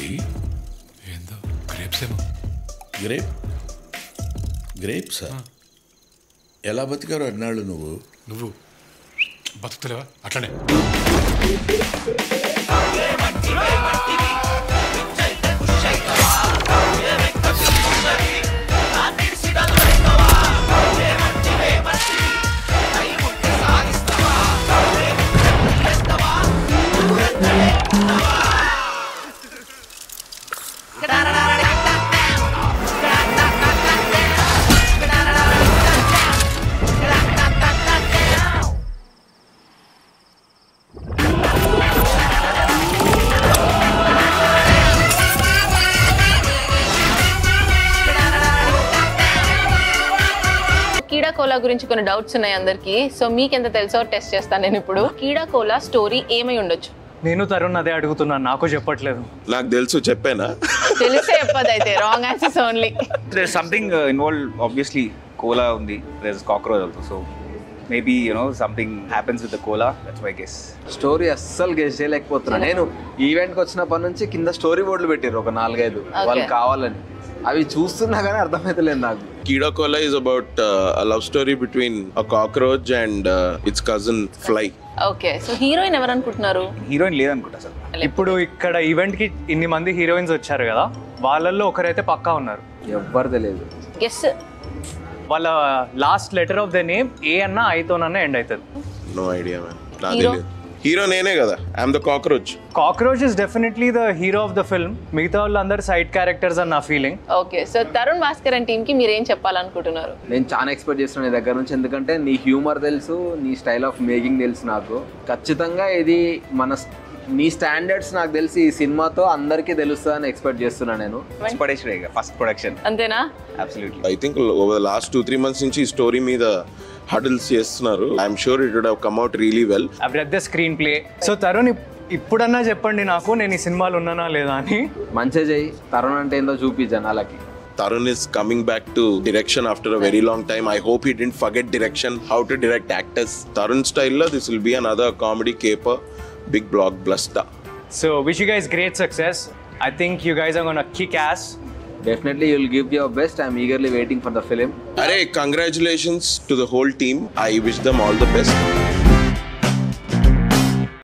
ఏంటి ఏందో గ్రేప్స్ ఏమో గ్రేప్ గ్రేప్సా ఎలా బతికారు అన్నాళ్ళు నువ్వు నువ్వు బతుకుతలేవా అట్లనే కీడా కోలా గురించి కొన్ని డౌట్స్ ఉన్నాయి అందరికి సో మీకు ఎంత తెలుసో టెస్ట్ చేస్తాను నేను ఇప్పుడు కీడా కోలా స్టోరీ ఏమై ఉండొచ్చు నేను తరుణ్ అదే అడుగుతున్నాను నాకు చెప్పట్లేదు నాకు తెలుసు చెప్పానా తెలిసే చెప్పదు అయితే wrong answers only there's something uh, involved obviously cola undi there's cockroach also so maybe you know something happens with the cola that's my guess story అస్సలు గెస్ చేయలేకపోతున్నా నేను ఈవెంట్కి వచ్చినప్పటి నుంచి కింద స్టోరీ బోర్డులు పెట్టారు ఒక నాలుగైదు వాళ్ళు కావాలని అవి చూస్తున్నా కానీ అర్థమైతలేదు నాకు Keedaa cola is about a love story between a cockroach and its cousin fly okay so heroine ఎవరు అనుకుంటున్నారు హీరోయిన్ లేదనుకుంటా సార్ ఇప్పుడు ఇక్కడ ఈవెంట్ కి ఇన్ని మంది హీరోయిన్స్ వచ్చారు కదా వాళ్ళల్లో ఒకరైతే పక్కా ఉన్నారు ఎవ్వరు తెలియదు గెస్ వాళ్ళ last letter of the name A అన్న ఐతోనన్నా ఎండ్ అవుతుంది నో ఐడియా మ్యాన్ నాకు Hero? తెలియదు హీరో నేనే కదా I'm the cockroach cockroach is definitely the hero of the film మిగతా వాళ్ళందరూ సైడ్ క్యారెక్టర్స్ అని నా feeling okay so Tarun Bhaskar and team కి మీరు ఏం చెప్పాలనుకుంటున్నారు నేను చాలా ఎక్స్పెక్ట్ చేస్తున్నాను నీ దగ్గర నుంచి ఎందుకంటే నీ హ్యూమర్ తెలుసు నీ స్టైల్ ఆఫ్ మేకింగ్ తెలుసు నాకు ఖచ్చితంగా ఇది మన నీ స్టాండర్డ్స్ నాకు తెలిసి ఈ సినిమాతో అందరికీ తెలుస్తుందని ఎక్స్పెక్ట్ చేస్తున్నాను నేను ఫస్ట్ పడేసాడు ఇక ఫస్ట్ ప్రొడక్షన్ అంతేనా absolutely I think over last two three months నుంచి ఈ స్టోరీ మీద హడిల్స్ చేస్తున్నారు I'm sure it would have come out really well I read the screenplay so Tarun ఇప్- ఇప్పుడన్నా చెప్పండి నాకు నేను ఈ సినిమాలో ఉన్నానా లేదా అని మంచిగా చెయ్యి తరుణ్ అంటే ఏందో చూపి జనాలకి Tarun is coming back to direction after a very long time. I hope he didn't forget direction, how to direct actors. Tarun style, this will be another comedy caper, big blockbuster. So wish you guys great success I think you guys are gonna kick ass definitely you'll give your best I'm eagerly waiting for the film Arey, congratulations to the whole team. I wish them all the best.